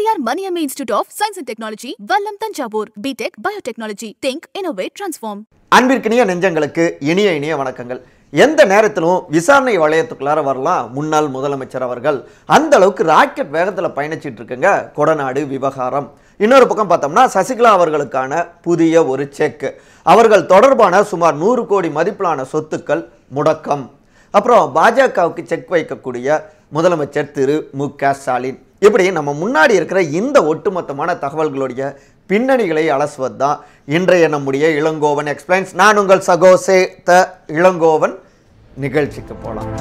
Periyar Maniamma Institute of Science and Technology, Vallam Tanjavur, BTech Biotechnology. Think, Innovate, Transform. அன்பிற்கினிய நெஞ்சங்களுக்கு இனிய இனிய வணக்கங்கள் எந்த நேரத்திலும் விசாரணை வளையத்துக்குள்ளார வரலாம் முன்னாள் முதலமைச்சர் அவர்கள் அந்த அளவுக்கு ராக்கெட் வேகத்தில் பயணிச்சிட்டு இருக்குங்க கொடநாடு விவகாரம் இன்னொரு பக்கம் பார்த்தோம்னா சசிகலா அவர்களுக்கான புதிய ஒரு செக் அவர்கள் தொடர்பான சுமார் நூறு கோடி மதிப்பிலான சொத்துக்கள் முடக்கம் அப்புறம் பாஜகவுக்கு செக் வைக்கக்கூடிய முதலமைச்சர் திரு மு க ஸ்டாலின் இப்படி நம்ம முன்னாடி இருக்கிற இந்த ஒட்டுமொத்தமான தகவல்களுடைய பின்னணிகளை அலசுவது தான் இன்றைய நம்முடைய இளங்கோவன் எக்ஸ்பிளைன்ஸ் நான் உங்கள் சகோசே த இளங்கோவன் நிகழ்ச்சிக்கு போகலாம்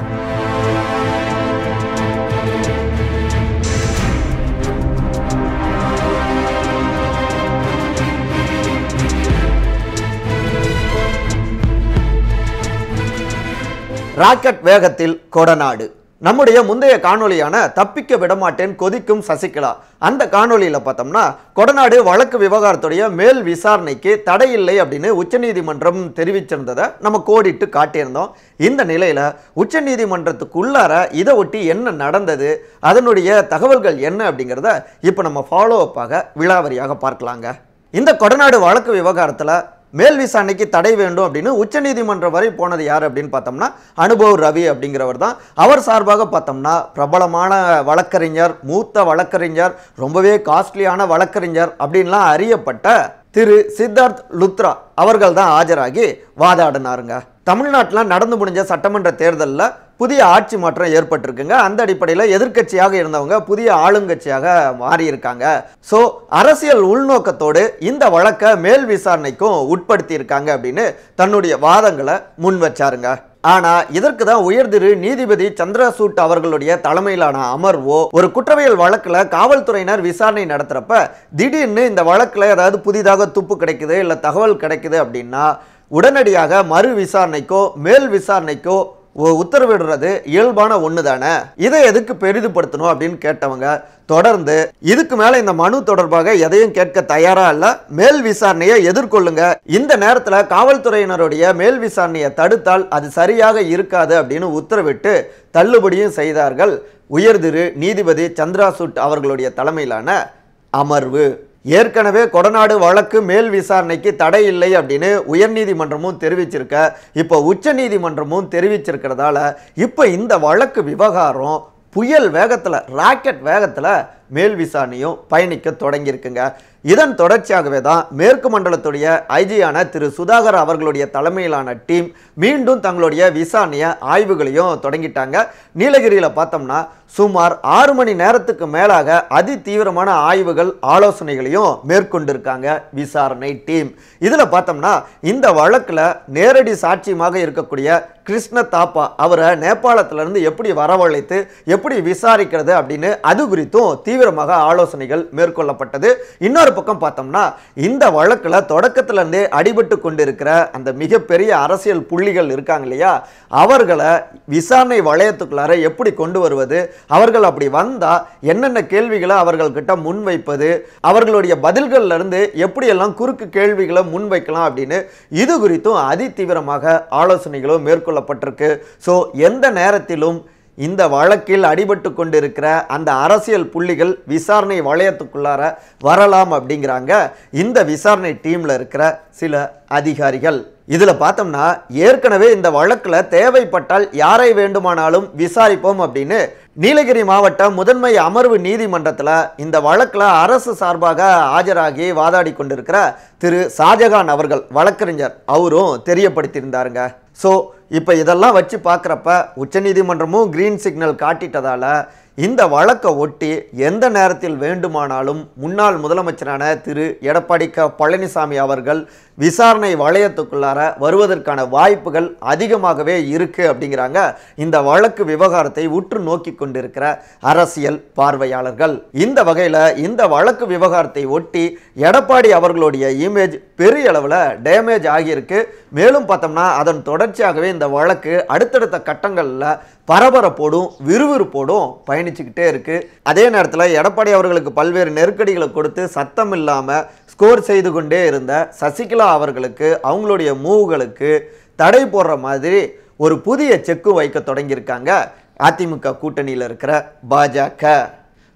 ராக்கெட் வேகத்தில் கொடநாடு நம்முடைய முந்தைய காணொளியான தப்பிக்க விடமாட்டேன் கொதிக்கும் சசிகலா அந்த காணொளியில பார்த்தோம்னா கொடநாடு வழக்கு விவகாரத்துடைய மேல் விசாரணைக்கு தடை இல்லை அப்படின்னு உச்சநீதிமன்றம் தெரிவிச்சிருந்ததை நம்ம கோடிட்டு காட்டியிருந்தோம் இந்த நிலையில உச்சநீதிமன்றத்துக்குள்ளார இதை ஒட்டி என்ன நடந்தது அதனுடைய தகவல்கள் என்ன அப்படிங்கிறத இப்போ நம்ம ஃபாலோ அப்பாக விழாவரியாக பார்க்கலாங்க இந்த கொடநாடு வழக்கு விவகாரத்தில் மேல் விசாரணைக்கு தடை வேண்டும் அப்படின்னு உச்சநீதிமன்றம் வரை போனது யார் அப்படின்னு பார்த்தோம்னா அனுபவ் ரவி அப்படிங்கிறவர் தான் அவர் சார்பாக பார்த்தோம்னா பிரபலமான வழக்கறிஞர் மூத்த வழக்கறிஞர் ரொம்பவே காஸ்ட்லியான வழக்கறிஞர் அப்படின்லாம் அறியப்பட்ட திரு சித்தார்த் லுத்ரா அவர்கள் தான் ஆஜராகி வாதாடினாருங்க தமிழ்நாட்டில் நடந்து முடிஞ்ச சட்டமன்ற தேர்தலில் புதிய ஆட்சி மாற்றம் ஏற்பட்டிருக்குங்க அந்த அடிப்படையில் எதிர்க்கட்சியாக இருந்தவங்க புதிய ஆளுங்கட்சியாக மாறியிருக்காங்க ஸோ அரசியல் உள்நோக்கத்தோடு இந்த வழக்கை மேல் விசாரணைக்கும் உட்படுத்தி இருக்காங்க அப்படின்னு தன்னுடைய வாதங்களை முன் வச்சாருங்க ஆனா இதற்கு தான் உயர்திரு நீதிபதி சந்திரசூட் அவர்களுடைய தலைமையிலான அமர்வோ ஒரு குற்றவியல் வழக்குல காவல்துறையினர் விசாரணை நடத்துறப்ப திடீர்னு இந்த வழக்குல ஏதாவது புதிதாக துப்பு கிடைக்குது இல்ல தகவல் கிடைக்குது அப்படின்னா உடனடியாக மறு விசாரணைக்கோ மேல் விசாரணைக்கோ ஒ- உத்தரவிடுறது இயல்பான ஒன்று தானே இதை எதுக்கு பெரிதுபடுத்தணும் அப்படின்னு கேட்டவங்க தொடர்ந்து இதுக்கு மேல இந்த மனு தொடர்பாக எதையும் கேட்க தயாரா இல்ல மேல் விசாரணையை எதிர்கொள்ளுங்க இந்த நேரத்துல காவல்துறையினருடைய மேல் விசாரணையை தடுத்தால் அது சரியாக இருக்காது அப்படின்னு உத்தரவிட்டு தள்ளுபடியும் செய்தார்கள் உயர்திரு நீதிபதி சந்திராசூட் அவர்களுடைய தலைமையிலான அமர்வு ஏற்கனவே கொடநாடு வழக்கு மேல் விசாரணைக்கு தடை இல்லை அப்படின்னு உயர்நீதிமன்றமும் தெரிவிச்சிருக்க இப்போ உச்சநீதிமன்றமும் தெரிவிச்சிருக்கிறதால இப்போ இந்த வழக்கு விவகாரம் புயல் வேகத்தில் ராக்கெட் வேகத்தில் மேல் விசாரணையும் பயணிக்க தொடங்கியிருக்குங்க இதன் தொடர்ச்சியாகவே தான் மேற்கு மண்டலத்துடைய ஐஜியான திரு சுதாகர் அவர்களுடைய தலைமையிலான டீம் மீண்டும் தங்களுடைய விசாரணைய ஆய்வுகளையும் தொடங்கிட்டாங்க நீலகிரியில் பார்த்தோம்னா சுமார் ஆறு மணி நேரத்துக்கு மேலாக அதி தீவிரமான ஆய்வுகள் ஆலோசனைகளையும் மேற்கொண்டிருக்காங்க விசாரணை டீம் இதில் பார்த்தோம்னா இந்த வழக்கில் நேரடி சாட்சியமாக இருக்கக்கூடிய கிருஷ்ண தாப்பா அவரை நேபாளத்திலிருந்து எப்படி வரவழைத்து எப்படி விசாரிக்கிறது அப்படின்னு அது குறித்தும் தீவிரமாக ஆலோசனைகள் மேற்கொள்ளப்பட்டது இன்னொரு பக்கம் பார்த்தோம்னா இந்த வழக்கில் தொடக்கத்திலிருந்தே அடிபட்டு கொண்டிருக்கிற அந்த மிகப்பெரிய அரசியல் புள்ளிகள் இருக்காங்க இல்லையா அவர்களை விசாரணை வளையத்துக்குள்ளார எப்படி கொண்டு வருவது அவர்கள் அப்படி வந்தா என்னென்ன கேள்விகளை அவர்கள்கிட்ட முன்வைப்பது அவர்களுடைய பதில்கள்ல இருந்து எப்படியெல்லாம் குறுக்கு கேள்விகளை முன்வைக்கலாம் அப்படின்னு இது குறித்தும் அதி தீவிரமாக ஆலோசனைகளும் மேற்கொள்ளப்பட்டிருக்கு ஸோ எந்த நேரத்திலும் இந்த வழக்கில் அடிபட்டு கொண்டிருக்கிற அந்த அரசியல் புள்ளிகள் விசாரணை வளையத்துக்குள்ளார வரலாம் அப்படிங்கிறாங்க இந்த விசாரணை டீம்ல இருக்கிற சில அதிகாரிகள் இதுல பார்த்தோம்னா ஏற்கனவே இந்த வழக்குல தேவைப்பட்டால் யாரை வேண்டுமானாலும் விசாரிப்போம் அப்படின்னு நீலகிரி மாவட்ட முதன்மை அமர்வு நீதிமன்றத்தில் இந்த வழக்கில் அரசு சார்பாக ஆஜராகி வாதாடி கொண்டிருக்கிற திரு ஷாஜகான் அவர்கள் வழக்கறிஞர் அவரும் தெரியப்படுத்தியிருந்தாருங்க ஸோ இப்போ இதெல்லாம் வச்சு பார்க்குறப்ப உச்சநீதிமன்றமும் கிரீன் சிக்னல் காட்டிட்டதால இந்த வழக்கை ஒட்டி எந்த நேரத்தில் வேண்டுமானாலும் முன்னாள் முதலமைச்சரான திரு எடப்பாடி க பழனிசாமி அவர்கள் விசாரணை வளையத்துக்குள்ளார வருவதற்கான வாய்ப்புகள் அதிகமாகவே இருக்கு அப்படிங்கிறாங்க இந்த வழக்கு விவகாரத்தை உற்று நோக்கி கொண்டிருக்கிற அரசியல் பார்வையாளர்கள் இந்த வகையில் இந்த வழக்கு விவகாரத்தை ஒட்டி எடப்பாடி அவர்களுடைய இமேஜ் பெரிய அளவில் டேமேஜ் ஆகியிருக்கு மேலும் பார்த்தோம்னா அதன் தொடர்ச்சியாகவே இந்த வழக்கு அடுத்தடுத்த கட்டங்களில் பரபரப்போடும் விறுவிறுப்போடும் பயணிச்சுக்கிட்டே இருக்கு அதே நேரத்தில் எடப்பாடி அவர்களுக்கு பல்வேறு நெருக்கடிகளை கொடுத்து சத்தம் இல்லாமல் ஸ்கோர் செய்து கொண்டே இருந்த சசிகலா அவர்களுக்கு அவங்களுடைய மூவ்களுக்கு தடை போடுற மாதிரி ஒரு புதிய செக்கு வைக்க தொடங்கியிருக்காங்க அதிமுக கூட்டணியில் இருக்கிற பாஜக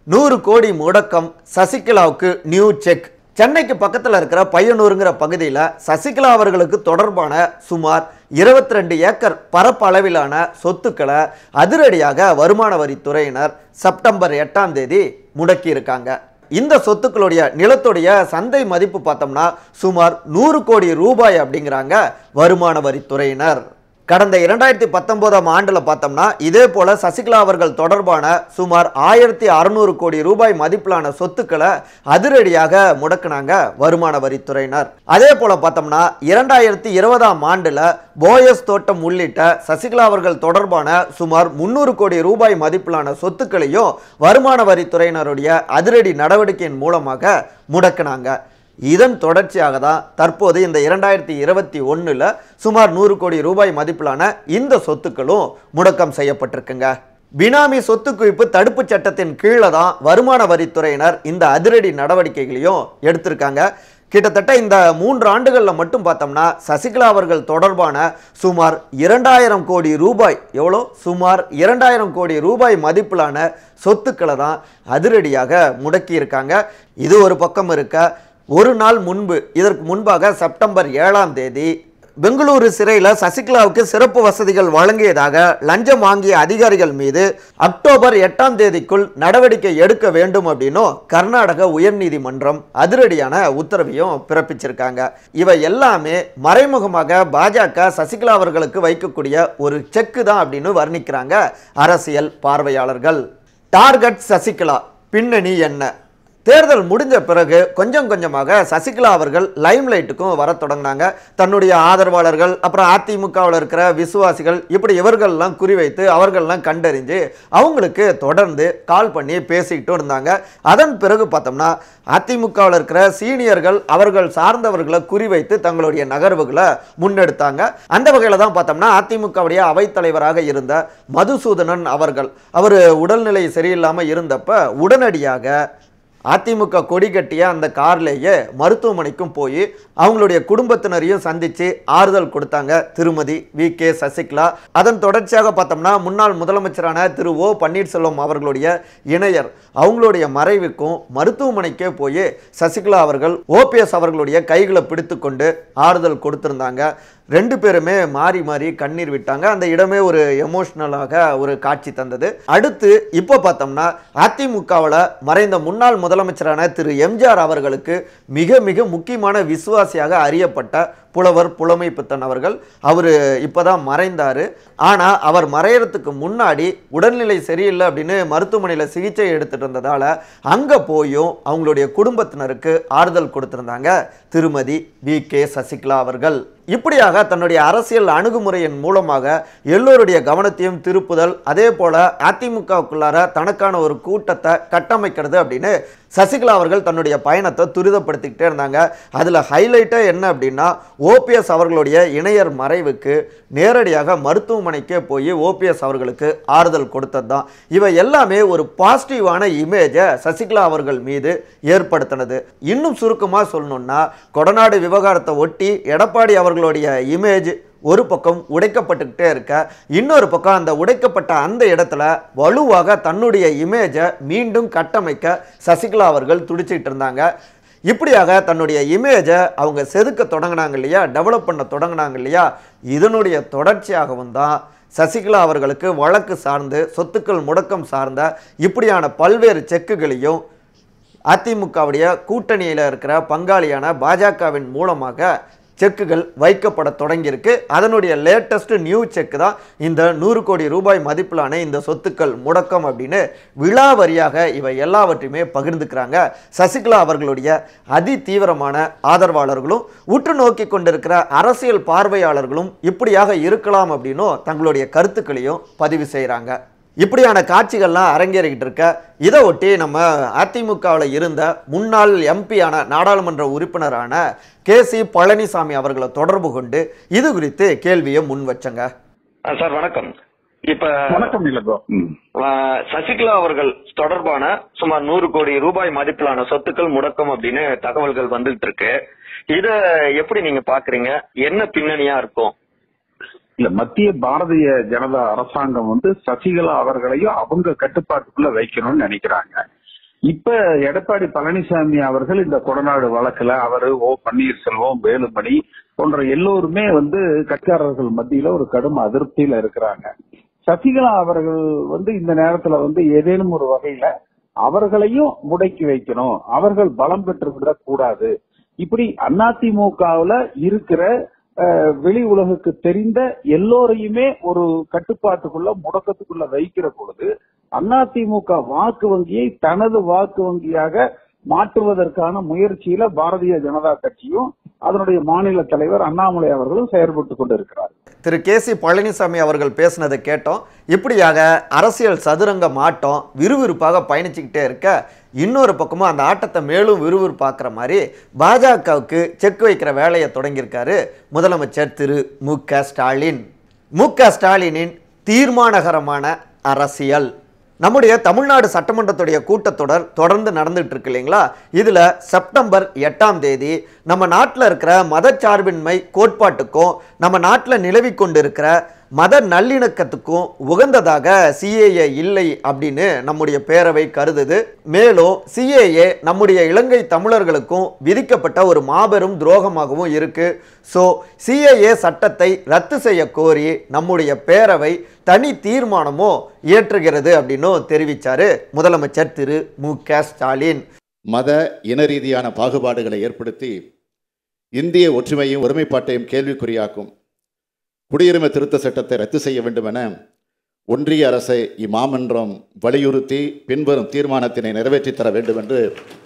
நூறு கோடி முடக்கம் சசிகலாவுக்கு நியூ செக் சென்னைக்கு பக்கத்தில் இருக்கிற பையனூருங்கிற பகுதியில் சசிகலா அவர்களுக்கு தொடர்பான சுமார் இருபத்தி ரெண்டு ஏக்கர் பரப்பளவிலான சொத்துக்களை அதிரடியாக வருமான வரித்துறையினர் செப்டம்பர் எட்டாம் தேதி முடக்கியிருக்காங்க இந்த சொத்துக்களுடைய நிலத்துடைய சந்தை மதிப்பு பார்த்தோம்னா சுமார் நூறு கோடி ரூபாய் அப்படிங்கிறாங்க வருமான வரித்துறையினர் கடந்த இரண்டாயிரத்தி பத்தொன்பதாம் ஆண்டுல பார்த்தோம்னா இதே போல சசிகலா அவர்கள் தொடர்பான சுமார் ஆயிரத்தி அறுநூறு கோடி ரூபாய் மதிப்பிலான சொத்துக்களை அதிரடியாக முடக்கினாங்க வருமான வரித்துறையினர் அதே போல பார்த்தோம்னா இரண்டாயிரத்தி இருபதாம் ஆண்டுல போயஸ் தோட்டம் உள்ளிட்ட சசிகலா அவர்கள் தொடர்பான சுமார் முன்னூறு கோடி ரூபாய் மதிப்பிலான சொத்துக்களையும் வருமான வரித்துறையினருடைய அதிரடி நடவடிக்கையின் மூலமாக முடக்கினாங்க இதன் தொடர்ச்சியாக தான் தற்போது இந்த இரண்டாயிரத்தி இருபத்தி ஒன்றில் சுமார் நூறு கோடி ரூபாய் மதிப்பிலான இந்த சொத்துக்களும் முடக்கம் செய்யப்பட்டிருக்குங்க பினாமி சொத்து குவிப்பு தடுப்பு சட்டத்தின் கீழே தான் வருமான வரித்துறையினர் இந்த அதிரடி நடவடிக்கைகளையும் எடுத்திருக்காங்க கிட்டத்தட்ட இந்த மூன்று ஆண்டுகளில் மட்டும் பார்த்தோம்னா சசிகலா அவர்கள் தொடர்பான சுமார் இரண்டாயிரம் கோடி ரூபாய் எவ்வளோ சுமார் இரண்டாயிரம் கோடி ரூபாய் மதிப்பிலான சொத்துக்களை தான் அதிரடியாக முடக்கியிருக்காங்க இது ஒரு பக்கம் இருக்க ஒரு நாள் முன்பு இதற்கு முன்பாக செப்டம்பர் ஏழாம் தேதி பெங்களூரு சிறையில் சசிகலாவுக்கு சிறப்பு வசதிகள் வழங்கியதாக லஞ்சம் வாங்கிய அதிகாரிகள் மீது அக்டோபர் எட்டாம் தேதிக்குள் நடவடிக்கை எடுக்க வேண்டும் அப்படின்னும் கர்நாடக உயர்நீதிமன்றம் அதிரடியான உத்தரவையும் பிறப்பிச்சிருக்காங்க இவை எல்லாமே மறைமுகமாக பாஜக சசிகலா அவர்களுக்கு வைக்கக்கூடிய ஒரு செக்கு தான் அப்படின்னு வர்ணிக்கிறாங்க அரசியல் பார்வையாளர்கள் டார்கெட் சசிகலா பின்னணி என்ன தேர்தல் முடிஞ்ச பிறகு கொஞ்சம் கொஞ்சமாக சசிகலா அவர்கள் லைம் லைட்டுக்கும் வர தொடங்கினாங்க தன்னுடைய ஆதரவாளர்கள் அப்புறம் அதிமுகவில் இருக்கிற விசுவாசிகள் இப்படி இவர்கள்லாம் குறிவைத்து அவர்கள்லாம் கண்டறிஞ்சு அவங்களுக்கு தொடர்ந்து கால் பண்ணி பேசிக்கிட்டும் இருந்தாங்க அதன் பிறகு பார்த்தோம்னா அதிமுகவில் இருக்கிற சீனியர்கள் அவர்கள் சார்ந்தவர்களை குறிவைத்து தங்களுடைய நகர்வுகளை முன்னெடுத்தாங்க அந்த வகையில் தான் பார்த்தோம்னா அதிமுகவுடைய அவைத்தலைவராக இருந்த மதுசூதனன் அவர்கள் அவர் உடல்நிலை சரியில்லாமல் இருந்தப்ப உடனடியாக அதிமுக கொடி கட்டிய அந்த கார்லேயே மருத்துவமனைக்கும் போய் அவங்களுடைய குடும்பத்தினரையும் சந்தித்து ஆறுதல் கொடுத்தாங்க திருமதி வி கே சசிகலா அதன் தொடர்ச்சியாக பார்த்தோம்னா முன்னாள் முதலமைச்சரான திரு ஓ பன்னீர்செல்வம் அவர்களுடைய இணையர் அவங்களுடைய மறைவுக்கும் மருத்துவமனைக்கே போய் சசிகலா அவர்கள் ஓபிஎஸ் அவர்களுடைய கைகளை பிடித்து கொண்டு ஆறுதல் கொடுத்திருந்தாங்க ரெண்டு பேருமே மாறி மாறி கண்ணீர் விட்டாங்க அந்த இடமே ஒரு எமோஷ்னலாக ஒரு காட்சி தந்தது அடுத்து இப்போ பார்த்தோம்னா அதிமுகவில் மறைந்த முன்னாள் முதலமைச்சரான திரு எம்ஜிஆர் அவர்களுக்கு மிக மிக முக்கியமான விசுவாசியாக அறியப்பட்ட புலவர் புலமை பித்தன் அவர்கள் அவர் இப்போதான் மறைந்தார் ஆனால் அவர் மறையறதுக்கு முன்னாடி உடல்நிலை சரியில்லை அப்படின்னு மருத்துவமனையில் சிகிச்சை எடுத்துட்டு இருந்ததால் அங்கே போயும் அவங்களுடைய குடும்பத்தினருக்கு ஆறுதல் கொடுத்திருந்தாங்க திருமதி வி கே சசிகலா அவர்கள் இப்படியாக தன்னுடைய அரசியல் அணுகுமுறையின் மூலமாக எல்லோருடைய கவனத்தையும் திருப்புதல் அதே போல அதிமுகவுக்குள்ளார தனக்கான ஒரு கூட்டத்தை கட்டமைக்கிறது அப்படின்னு சசிகலா அவர்கள் தன்னுடைய பயணத்தை துரிதப்படுத்திக்கிட்டே இருந்தாங்க அதில் ஹைலைட்டாக என்ன அப்படின்னா ஓபிஎஸ் அவர்களுடைய இணையர் மறைவுக்கு நேரடியாக மருத்துவமனைக்கே போய் ஓபிஎஸ் அவர்களுக்கு ஆறுதல் கொடுத்தது தான் இவை எல்லாமே ஒரு பாசிட்டிவான இமேஜை சசிகலா அவர்கள் மீது ஏற்படுத்தினது இன்னும் சுருக்கமாக சொல்லணும்னா கொடநாடு விவகாரத்தை ஒட்டி எடப்பாடி அவர்களுடைய இமேஜ் ஒரு பக்கம் உடைக்கப்பட்டுக்கிட்டே இருக்க இன்னொரு பக்கம் அந்த உடைக்கப்பட்ட அந்த இடத்துல வலுவாக தன்னுடைய இமேஜை மீண்டும் கட்டமைக்க சசிகலா அவர்கள் துடிச்சிட்டு இருந்தாங்க இப்படியாக தன்னுடைய இமேஜை அவங்க செதுக்க தொடங்கினாங்க இல்லையா டெவலப் பண்ண தொடங்கினாங்க இல்லையா இதனுடைய தொடர்ச்சியாகவும் தான் சசிகலா அவர்களுக்கு வழக்கு சார்ந்து சொத்துக்கள் முடக்கம் சார்ந்த இப்படியான பல்வேறு செக்குகளையும் அதிமுகவுடைய கூட்டணியில் இருக்கிற பங்காளியான பாஜகவின் மூலமாக செக்குகள் வைக்கப்பட தொடங்கியிருக்கு அதனுடைய லேட்டஸ்ட் நியூ செக் தான் இந்த நூறு கோடி ரூபாய் மதிப்பிலான இந்த சொத்துக்கள் முடக்கம் அப்படின்னு விழாவரியாக இவை எல்லாவற்றையுமே பகிர்ந்துக்கிறாங்க சசிகலா அவர்களுடைய அதி தீவிரமான ஆதரவாளர்களும் உற்று நோக்கி கொண்டிருக்கிற அரசியல் பார்வையாளர்களும் இப்படியாக இருக்கலாம் அப்படின்னும் தங்களுடைய கருத்துக்களையும் பதிவு செய்கிறாங்க இப்படியான காட்சிகள்லாம் அரங்கேறிக்கிட்டு இருக்க இதை ஒட்டி நம்ம அதிமுகவில் இருந்த முன்னாள் எம்பியான நாடாளுமன்ற உறுப்பினரான கே சி பழனிசாமி அவர்களை தொடர்பு கொண்டு இது குறித்து கேள்வியை முன் வச்சங்க ஆ, சார் வணக்கம் இப்ப வணக்கம் இளங்கோ ம். ஆ, சசிகலா அவர்கள் தொடர்பான சுமார் நூறு கோடி ரூபாய் மதிப்பிலான சொத்துக்கள் முடக்கம் அப்படின்னு தகவல்கள் வந்துட்டு இருக்கு இத எப்படி நீங்க பாக்குறீங்க என்ன பின்னணியா இருக்கும் இல்ல மத்திய பாரதிய ஜனதா அரசாங்கம் வந்து சசிகலா அவர்களையும் அவங்க கட்டுப்பாட்டுக்குள்ள வைக்கணும்னு நினைக்கிறாங்க இப்ப எடப்பாடி பழனிசாமி அவர்கள் இந்த கொடநாடு வழக்குல அவரு ஓ பன்னீர்செல்வம் வேலுமணி போன்ற எல்லோருமே வந்து கட்சியாளர்கள் மத்தியில ஒரு கடும் அதிருப்தியில இருக்கிறாங்க சசிகலா அவர்கள் வந்து இந்த நேரத்துல வந்து ஏதேனும் ஒரு வகையில அவர்களையும் முடக்கி வைக்கணும் அவர்கள் பலம் பெற்று விடக் கூடாது இப்படி அதிமுகவுல இருக்கிற அஹ், வெளி உலகுக்கு தெரிந்த எல்லோரையுமே ஒரு கட்டுப்பாட்டுக்குள்ள முடக்கத்துக்குள்ள வைக்கிற பொழுது அதிமுக வாக்கு வங்கியை தனது வாக்கு வங்கியாக மாற்றுவதற்கான முயற்சியில பாரதிய ஜனதா கட்சியும் அதனுடைய மாநில தலைவர் அண்ணாமலை அவர்களும் செயல்பட்டு கொண்டிருக்கிறார் திரு கே சி பழனிசாமி அவர்கள் பேசினதை கேட்டோம் இப்படியாக அரசியல் சதுரங்கம் ஆட்டம் விறுவிறுப்பாக பயணிச்சுக்கிட்டே இருக்க இன்னொரு பக்கமும் அந்த ஆட்டத்தை மேலும் விறுவிறுப்பாக்குற மாதிரி பாஜகவுக்கு செக் வைக்கிற வேலையை தொடங்கியிருக்காரு முதலமைச்சர் திரு மு க ஸ்டாலின் மு க ஸ்டாலினின் தீர்மானகரமான அரசியல் நம்முடைய தமிழ்நாடு சட்டமன்றத்துடைய கூட்டத்தொடர் தொடர்ந்து நடந்துட்டு இருக்கு இல்லைங்களா இதுல செப்டம்பர் எட்டாம் தேதி நம்ம நாட்டில் இருக்கிற மதச்சார்பின்மை கோட்பாட்டுக்கும் நம்ம நாட்டில் நிலவி கொண்டிருக்கிற மத நல்லிணக்கத்துக்கும் உகந்ததாக சிஏஏ இல்லை அப்படின்னு நம்முடைய பேரவை கருதுது மேலும் சிஏஏ நம்முடைய இலங்கை தமிழர்களுக்கும் விதிக்கப்பட்ட ஒரு மாபெரும் துரோகமாகவும் இருக்கு ஸோ சிஏஏ சட்டத்தை ரத்து செய்ய கோரி நம்முடைய பேரவை தனி தீர்மானமோ இயற்றுகிறது அப்படின்னும் தெரிவிச்சாரு முதலமைச்சர் திரு மு க ஸ்டாலின் மத இன ரீதியான பாகுபாடுகளை ஏற்படுத்தி இந்திய ஒற்றுமையும் ஒருமைப்பாட்டையும் கேள்விக்குறியாக்கும் குடியுரிமை திருத்த சட்டத்தை ரத்து செய்ய வேண்டும் என ஒன்றிய அரசை இம்மாமன்றம் வலியுறுத்தி பின்வரும் தீர்மானத்தினை நிறைவேற்றித் தர வேண்டும் என்று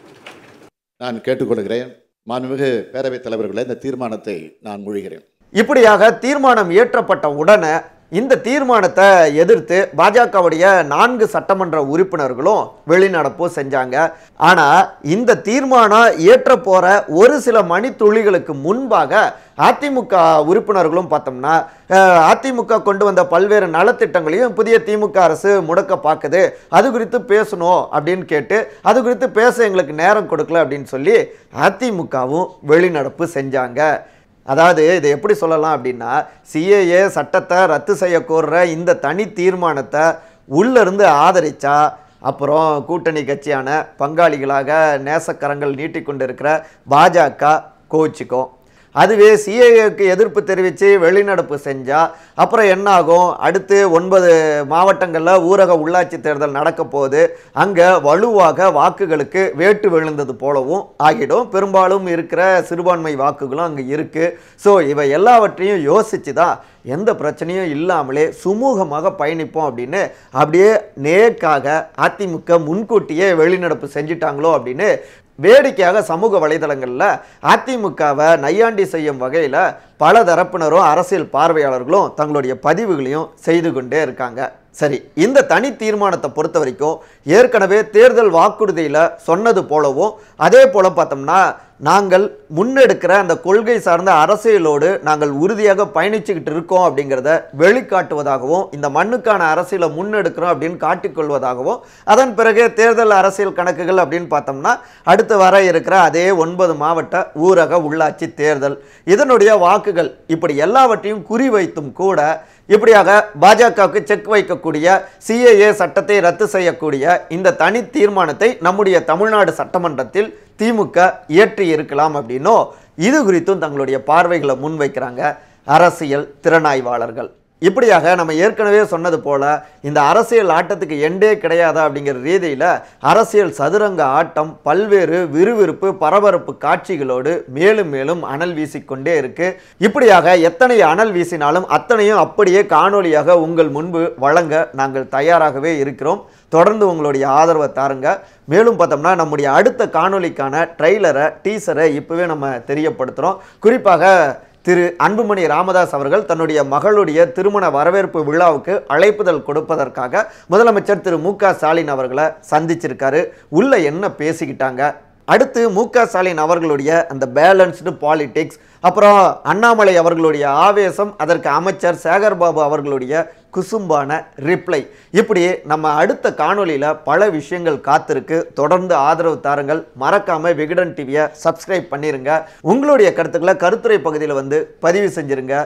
நான் கேட்டுக்கொள்கிறேன் மாண்புமிகு பேரவைத் தலைவர்களே இந்த தீர்மானத்தை நான் மொழிகிறேன் இப்படியாக தீர்மானம் இயற்றப்பட்ட உடனே இந்த தீர்மானத்தை எதிர்த்து பாஜகவுடைய நான்கு சட்டமன்ற உறுப்பினர்களும் வெளிநடப்பு செஞ்சாங்க ஆனா இந்த தீர்மானம் இயற்ற போற ஒரு சில மணித்துளிகளுக்கு முன்பாக அதிமுக உறுப்பினர்களும் பார்த்தோம்னா அஹ், அதிமுக கொண்டு வந்த பல்வேறு நலத்திட்டங்களையும் புதிய திமுக அரசு முடக்க பார்க்குது அது குறித்து பேசணும் அப்படின்னு கேட்டு அது குறித்து பேச எங்களுக்கு நேரம் கொடுக்கல அப்படின்னு சொல்லி அதிமுகவும் வெளிநடப்பு செஞ்சாங்க அதாவது இதை எப்படி சொல்லலாம் அப்படின்னா சிஏஏ சட்டத்தை ரத்து செய்ய கோர்ற இந்த தனி தீர்மானத்தை உள்ளிருந்து ஆதரிச்சா அப்புறம் கூட்டணி கட்சியான பங்காளிகளாக நேசக்கரங்கள் நீட்டிக்கொண்டிருக்கிற பாஜக கோச்சிக்கும் அதுவே சிஏஏக்கு எதிர்ப்பு தெரிவித்து வெளிநடப்பு செஞ்சா அப்புறம் என்ன ஆகும் அடுத்து ஒன்பது மாவட்டங்களில் ஊரக உள்ளாட்சி தேர்தல் நடக்க போகுது அங்கே வலுவாக வாக்குகளுக்கு வேட்டு விழுந்தது போலவும் ஆகிடும் பெரும்பாலும் இருக்கிற சிறுபான்மை வாக்குகளும் அங்கே இருக்குது ஸோ இவை எல்லாவற்றையும் யோசித்து தான் எந்த பிரச்சனையும் இல்லாமலே சுமூகமாக பயணிப்போம் அப்படின்னு அப்படியே நேக்காக அதிமுக முன்கூட்டியே வெளிநடப்பு செஞ்சிட்டாங்களோ அப்படின்னு வேடிக்கையாக சமூக வலைதளங்களில் அதிமுகவை நையாண்டி செய்யும் வகையில் பல தரப்பினரும் அரசியல் பார்வையாளர்களும் தங்களுடைய பதிவுகளையும் செய்து கொண்டே இருக்காங்க சரி இந்த தனி தீர்மானத்தை பொறுத்த வரைக்கும் ஏற்கனவே தேர்தல் வாக்குறுதியில் சொன்னது போலவும் அதே போல பார்த்தோம்னா நாங்கள் முன்னெடுக்கிற அந்த கொள்கை சார்ந்த அரசியலோடு நாங்கள் உறுதியாக பயணிச்சுக்கிட்டு இருக்கோம் அப்படிங்கிறத வெளிக்காட்டுவதாகவும் இந்த மண்ணுக்கான அரசியலை முன்னெடுக்கிறோம் அப்படின்னு காட்டிக்கொள்வதாகவும் அதன் பிறகு தேர்தல் அரசியல் கணக்குகள் அப்படின்னு பார்த்தோம்னா அடுத்து வர இருக்கிற அதே ஒன்பது மாவட்ட ஊரக உள்ளாட்சி தேர்தல் இதனுடைய வாக்குகள் இப்படி எல்லாவற்றையும் குறிவைத்தும் கூட இப்படியாக பாஜகவுக்கு செக் வைக்கக்கூடிய சிஏஏ சட்டத்தை ரத்து செய்யக்கூடிய இந்த தனி தீர்மானத்தை நம்முடைய தமிழ்நாடு சட்டமன்றத்தில் திமுக இயற்றி இருக்கலாம் அப்படின்னும் இது குறித்தும் தங்களுடைய பார்வைகளை முன்வைக்கிறாங்க அரசியல் திறனாய்வாளர்கள் இப்படியாக நம்ம ஏற்கனவே சொன்னது போல இந்த அரசியல் ஆட்டத்துக்கு எண்டே கிடையாதா அப்படிங்கிற ரீதியில் அரசியல் சதுரங்க ஆட்டம் பல்வேறு விறுவிறுப்பு பரபரப்பு காட்சிகளோடு மேலும் மேலும் அனல் வீசிக்கொண்டே இருக்கு இப்படியாக எத்தனை அனல் வீசினாலும் அத்தனையும் அப்படியே காணொளியாக உங்கள் முன்பு வழங்க நாங்கள் தயாராகவே இருக்கிறோம் தொடர்ந்து உங்களுடைய ஆதரவை தாருங்க மேலும் பார்த்தோம்னா நம்முடைய அடுத்த காணொளிக்கான ட்ரெய்லரை டீசரை இப்போவே நம்ம தெரியப்படுத்துகிறோம் குறிப்பாக திரு அன்புமணி ராமதாஸ் அவர்கள் தன்னுடைய மகளுடைய திருமண வரவேற்பு விழாவுக்கு அழைப்புதல் கொடுப்பதற்காக முதலமைச்சர் திரு மு க ஸ்டாலின் அவர்களை சந்திச்சிருக்காரு உள்ள என்ன பேசிக்கிட்டாங்க அடுத்து மு க ஸ்டாலின் அவர்களுடைய அந்த பேலன்ஸ்டு பாலிடிக்ஸ் அப்புறம் அண்ணாமலை அவர்களுடைய ஆவேசம் அதற்கு அமைச்சர் சேகர்பாபு அவர்களுடைய குசும்பான ரிப்ளை இப்படி நம்ம அடுத்த காணொளியில் பல விஷயங்கள் காத்திருக்கு தொடர்ந்து ஆதரவு தாருங்கள் மறக்காம விகடன் டிவியை சப்ஸ்கிரைப் பண்ணிருங்க உங்களுடைய கருத்துக்களை கருத்துரை பகுதியில் வந்து பதிவு செஞ்சிருங்க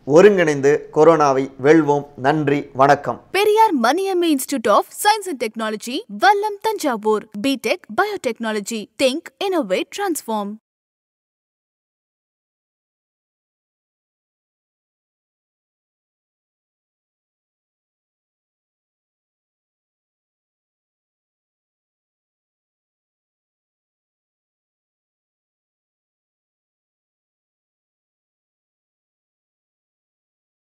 ஒருங்கிணைந்து கொரோனாவை வெல்வோம் நன்றி வணக்கம் Periyar Maniammai institute of science and technology Vallam Thanjavur BTech biotechnology think innovate transform